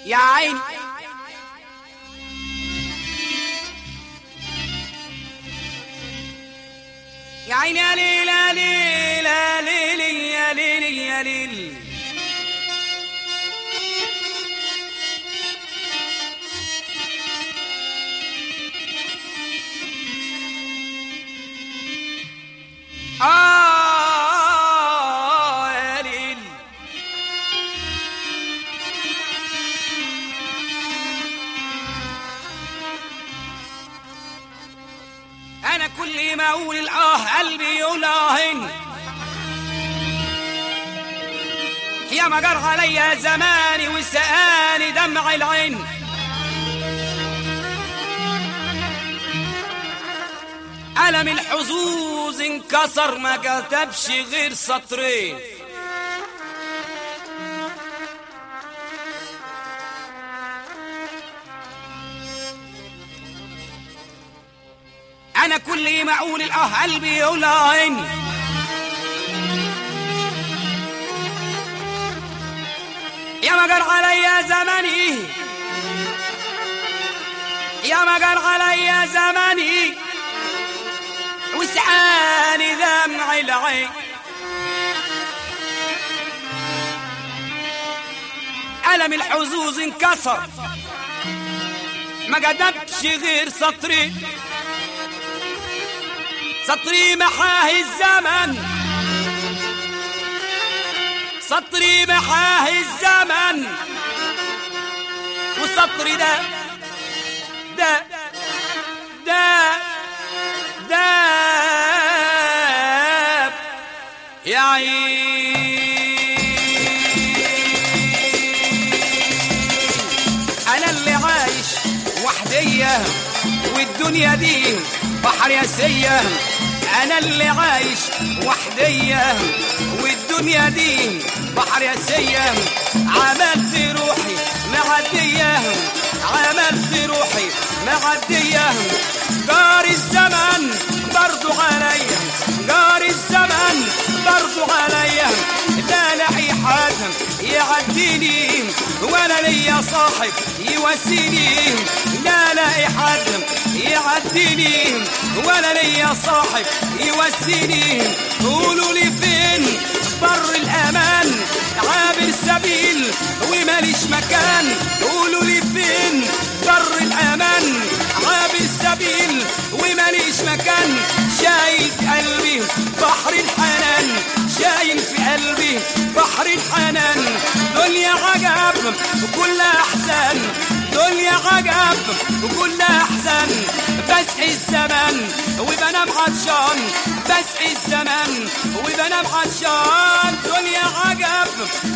يا عين يا عين يا ليل يا ليل يا ليل يا ليل يا ليل آه يا ليل أنا كل ما أقول الآه قلبي يقول آهن يا ما جرى عليا زماني وسقاني دمع العين قلم الحظوظ انكسر ما كتبش غير سطرين انا كل ما اقول الاه قلبي يقول عين يا ما جرى عليا زماني يا ما جرى عليا زماني وسعاني دمع العين ألم الحظوظ انكسر ما قدمتش غير سطري سطري محاه الزمن سطري محاه الزمن وسطري ده ده ده داب يا عين انا اللي عايش وحدية والدنيا دي بحر ياسية انا اللي عايش وحدية والدنيا دي بحر ياسية عملت روحي معدية عملت روحي معدية جار الزمن برضو عليا جار الزمن برضو عليا لا لاقي حد يعديني ولا ليا صاحب يواسيني لا لاقي حد يعديني ولا ليا صاحب يواسيني قولوا لي فين بر الامان عابر سبيل وماليش مكان قولوا لي فين بر الامان عابر سبيل وماليش مكان شايل في قلبي بحر الحنان شايل في قلبي بحر الحنان دنيا عجب وكل احزان دنيا عجب وكل احزان بسعي الزمان وبنام عطشان بسعي الزمان وبنام عطشان دنيا عجب